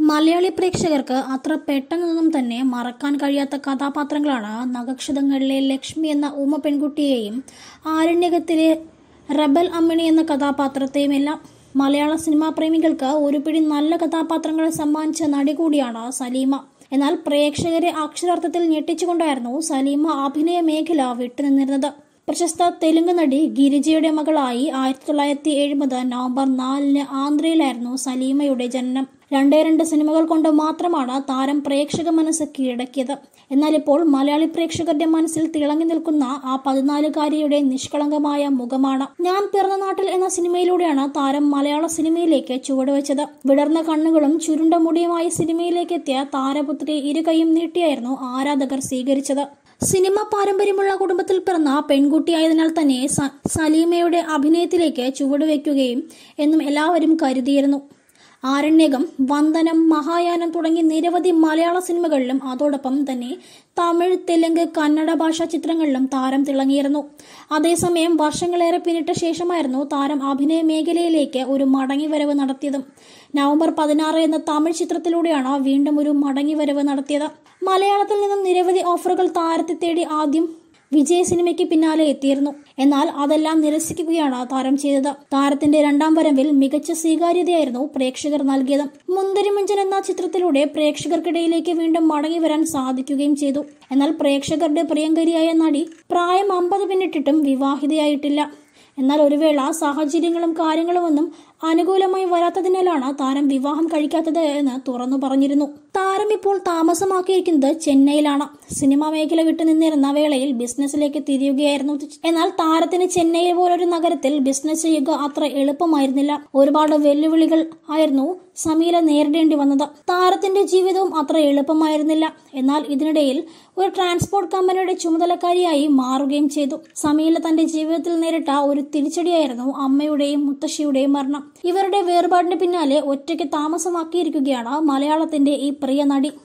മലയാളി പ്രേക്ഷകർക്ക് അത്ര പെട്ടെന്നൊന്നും തന്നെ മറക്കാൻ കഴിയാത്ത കഥാപാത്രങ്ങളാണ് നഗക്ഷതങ്ങളിലെ ലക്ഷ്മി എന്ന ഉമ പെൺകുട്ടിയെയും ആരണ്യകത്തിലെ റബൽ അമ്മിണി എന്ന കഥാപാത്രത്തെയും എല്ലാം മലയാള സിനിമാ പ്രേമികൾക്ക് ഒരു പിടി നല്ല കഥാപാത്രങ്ങളെ സമ്മാനിച്ച നടി കൂടിയാണ് സലീമ എന്നാൽ പ്രേക്ഷകരെ അക്ഷരാർത്ഥത്തിൽ ഞെട്ടിച്ചുകൊണ്ടായിരുന്നു സലീമ അഭിനയ മേഖല വിട്ടുനിന്നിരുന്നത് പ്രശസ്ത തെലുങ്ക് നടി ഗിരിജയുടെ മകളായി ആയിരത്തി തൊള്ളായിരത്തി എഴുപത് നവംബർ നാലിന് ആന്ധ്രയിലായിരുന്നു സലീമയുടെ ജനനം രണ്ടേ രണ്ട് സിനിമകൾ കൊണ്ട് മാത്രമാണ് താരം പ്രേക്ഷക മനസ്സ് കീഴടക്കിയത് എന്നാൽ ഇപ്പോൾ മലയാളി പ്രേക്ഷകരുടെ മനസ്സിൽ തിളങ്ങി നിൽക്കുന്ന ആ പതിനാലുകാരിയുടെ നിഷ്കളങ്കമായ മുഖമാണ് ഞാൻ പിറന്ന നാട്ടിൽ എന്ന സിനിമയിലൂടെയാണ് താരം മലയാള സിനിമയിലേക്ക് ചുവടുവെച്ചത് വിടർന്ന കണ്ണുകളും ചുരുണ്ട മുടിയുമായി സിനിമയിലേക്ക് എത്തിയ താരപുത്രി ഇരുകൈയും നീട്ടിയായിരുന്നു ആരാധകർ സ്വീകരിച്ചത് സിനിമ പാരമ്പര്യമുള്ള കുടുംബത്തിൽ പിറന്ന പെൺകുട്ടിയായതിനാൽ തന്നെ സ- സലീമയുടെ അഭിനയത്തിലേക്ക് ചുവടുവെക്കുകയും എന്നും എല്ലാവരും കരുതിയിരുന്നു ആരണ്യകം വന്ദനം മഹായാനം തുടങ്ങി നിരവധി മലയാള സിനിമകളിലും അതോടൊപ്പം തന്നെ തമിഴ് തെലുങ്ക് കന്നഡ ഭാഷാ ചിത്രങ്ങളിലും താരം തിളങ്ങിയിരുന്നു അതേസമയം വർഷങ്ങളേറെ പിന്നിട്ട ശേഷമായിരുന്നു താരം അഭിനയ മേഖലയിലേക്ക് ഒരു മടങ്ങിവരവ് നടത്തിയതും നവംബർ പതിനാറ് എന്ന തമിഴ് ചിത്രത്തിലൂടെയാണ് വീണ്ടും ഒരു മടങ്ങിവരവ് നടത്തിയത് മലയാളത്തിൽ നിന്നും നിരവധി ഓഫറുകൾ താരത്തെ തേടി ആദ്യം വിജയ സിനിമയ്ക്ക് പിന്നാലെ എത്തിയിരുന്നു എന്നാൽ അതെല്ലാം നിരസിക്കുകയാണ് താരം ചെയ്തത് താരത്തിന്റെ രണ്ടാം വരവിൽ മികച്ച സ്വീകാര്യതയായിരുന്നു പ്രേക്ഷകർ നൽകിയത് മുന്തിരിമഞ്ചൻ എന്ന ചിത്രത്തിലൂടെ പ്രേക്ഷകർക്കിടയിലേക്ക് വീണ്ടും മടങ്ങി വരാൻ സാധിക്കുകയും ചെയ്തു എന്നാൽ പ്രേക്ഷകരുടെ പ്രിയങ്കരിയായ നടി പ്രായം അമ്പത് പിന്നിട്ടിട്ടും വിവാഹിതയായിട്ടില്ല എന്നാൽ ഒരു വേള സാഹചര്യങ്ങളും കാര്യങ്ങളുമൊന്നും അനുകൂലമായി വരാത്തതിനാലാണ് താരം വിവാഹം കഴിക്കാത്തത് എന്ന് തുറന്നു പറഞ്ഞിരുന്നു താരം ഇപ്പോൾ താമസമാക്കിയിരിക്കുന്നത് ചെന്നൈയിലാണ് സിനിമാ മേഖല വിട്ടു നിന്നിരുന്ന വേളയിൽ ബിസിനസ്സിലേക്ക് തിരിയുകയായിരുന്നു എന്നാൽ താരത്തിന് ചെന്നൈ പോലൊരു നഗരത്തിൽ ബിസിനസ് ചെയ്യുക അത്ര എളുപ്പമായിരുന്നില്ല ഒരുപാട് വെല്ലുവിളികൾ ആയിരുന്നു സമീല നേരിടേണ്ടി വന്നത് താരത്തിന്റെ ജീവിതവും അത്ര എളുപ്പമായിരുന്നില്ല എന്നാൽ ഇതിനിടയിൽ ഒരു ട്രാൻസ്പോർട്ട് കമ്പനിയുടെ ചുമതലക്കാരിയായി മാറുകയും ചെയ്തു സമീല തന്റെ ജീവിതത്തിൽ നേരിട്ട ഒരു തിരിച്ചടിയായിരുന്നു അമ്മയുടെയും മുത്തശ്ശിയുടെയും മരണം ഇവരുടെ വേർപാടിന് പിന്നാലെ ഒറ്റയ്ക്ക് താമസമാക്കിയിരിക്കുകയാണ് മലയാളത്തിന്റെ ഈ പ്രിയ നടി